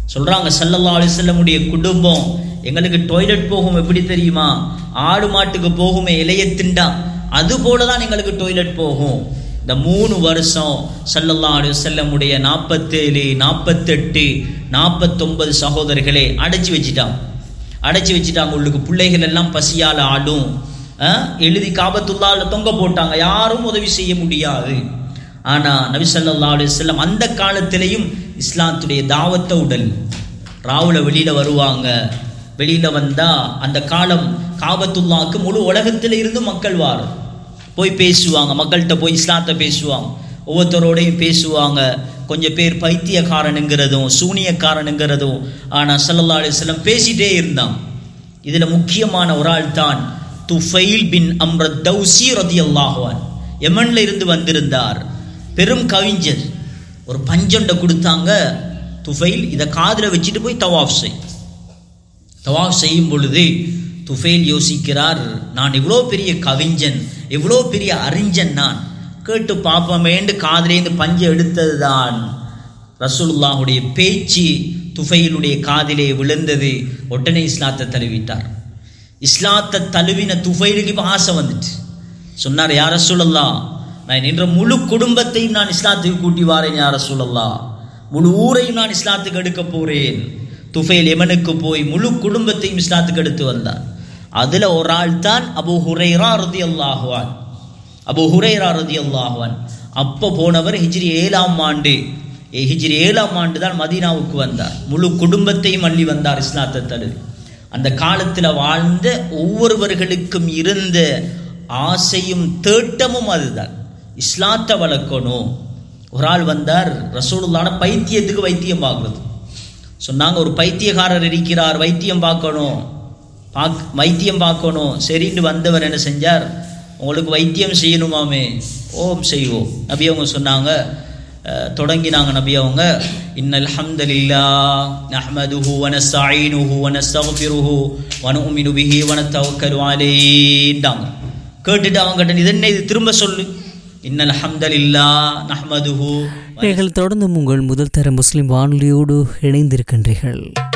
சொல்றாங்க சல்லல்லா அலிசல்லமுடைய குடும்பம் எங்களுக்கு டாய்லெட் போகும் எப்படி தெரியுமா ஆடு மாட்டுக்கு போகுமே இலைய திண்டா அது போல தான் எங்களுக்கு டாய்லெட் போகும் இந்த மூணு வருஷம் சல்லல்லா அலிசல்லமுடைய நாற்பத்தேழு நாற்பத்தெட்டு நாற்பத்தொன்பது சகோதரர்களே அடைச்சி வச்சிட்டான் அடைச்சி வச்சுட்டாங்க உள்ளுக்கு பிள்ளைகள் எல்லாம் பசியால் ஆடும் அஹ், எழுதி காபத்துள்ளால தொங்க போட்டாங்க யாரும் உதவி செய்ய முடியாது ஆனா நபி ஸல்லல்லாஹு அலைஹி வஸல்லம் அந்த காலத்திலையும் இஸ்லாத்துடைய தாவத்தை உடல் ராவுல வெளியில வருவாங்க வெளியில வந்தா அந்த காலம் காபத்துல்லாக்கு முழு உலகத்துல இருந்து மக்கள் வாரும் போய் பேசுவாங்க மக்கள்கிட்ட போய் இஸ்லாத்தை பேசுவாங்க ஒவ்வொருத்தரோடையும் பேசுவாங்க கொஞ்சம் பேர் பைத்தியக்காரனுங்கிறதும் சூனியக்காரனுங்கிறதும் ஆனால் ஸல்லல்லாஹு அலைஹி வஸல்லம் பேசிட்டே இருந்தான் இதுல முக்கியமான ஒரு ஆள் தான் துஃபைல் பின் அம்ரத் தௌசி ரதியல்லாஹு அன்ஹு யமன்ல இருந்து வந்திருந்தார் பெரும் கவிஞர் ஒரு பஞ்சொண்டை கொடுத்தாங்க துஃபைல் இதை காதுல வச்சுட்டு போய் தவாஃப் செய் தவாஃப் செய்யும் பொழுது துஃபைல் யோசிக்கிறார் நான் இவ்வளோ பெரிய கவிஞன் இவ்வளோ பெரிய அறிஞன் நான் கேட்டு பார்ப்போமேண்டு காதிலேருந்து பஞ்சு எடுத்தது தான் ரசூலுல்லாஹுடைய பேச்சு துஃபைலுடைய காதிலே விழுந்தது உடனே இஸ்லாத்தை தழுவிட்டார் இஸ்லாத்தை தழுவின துஃபைலுக்கு இப்போ ஆசை வந்துட்டு சொன்னார் யார சொல்லல்லா நான் என்ற முழு குடும்பத்தையும் நான் இஸ்லாத்துக்கு கூட்டி வாரேன் யார சொல்லல்லா முழு ஊரையும் நான் இஸ்லாத்துக்கு எடுக்க போறேன் துஃபைல் எமனுக்கு போய் முழு குடும்பத்தையும் இஸ்லாத்துக்கு எடுத்து வந்தார் அதுல ஒரு ஆள் தான் அபு ஹுரைரா ரதி அல்லாஹுவான் அபு ஹுரைரா ரதி அல்லாஹுவான் அப்போ போனவர் ஹிஜ்ரி ஏழாம் ஆண்டு ஏ, ஹிஜ்ரி ஏழாம் ஆண்டு தான் மதீனாவுக்கு வந்தார் முழு குடும்பத்தையும் அள்ளி வந்தார் இஸ்லாத்தை தழுவி அந்த காலத்தில் வாழ்ந்த ஒவ்வொருவர்களுக்கும் இருந்த ஆசையும் தேட்டமும் அதுதான் இஸ்லாத்தை வளர்க்கணும் ஒரு ஆள் வந்தார் ரசூலுல்லான பைத்தியத்துக்கு வைத்தியம் பார்க்குறது சொன்னாங்க ஒரு பைத்தியக்காரர் இருக்கிறார் வைத்தியம் பார்க்கணும் பாக் வைத்தியம் பார்க்கணும் சரின்னு வந்தவர் என்ன செஞ்சார் உங்களுக்கு வைத்தியம் செய்யணுமாமே ஓம் செய்வோம் நபி அவங்க சொன்னாங்க அஹ், தொடங்கினாங்க நபி அவங்க இன்னல் ஹம்தலில்லா நஹ்மதுஹு வ நஸ்தஈனுஹு வ நஸ்தக்ஃபிருஹு வ நுமினு பிஹி வ நத்தவக்கலு அலைஹின்றாங்க கேட்டுட்டு அவங்க கிட்ட இது என்ன இது திரும்ப சொல்லு இன்னல் ஹம்தலில்லா நஹ்மதுஹு நீங்கள் தொடர்ந்து உங்கள் முதல் தர முஸ்லிம் வானொலியோடு இணைந்திருக்கின்றீர்கள்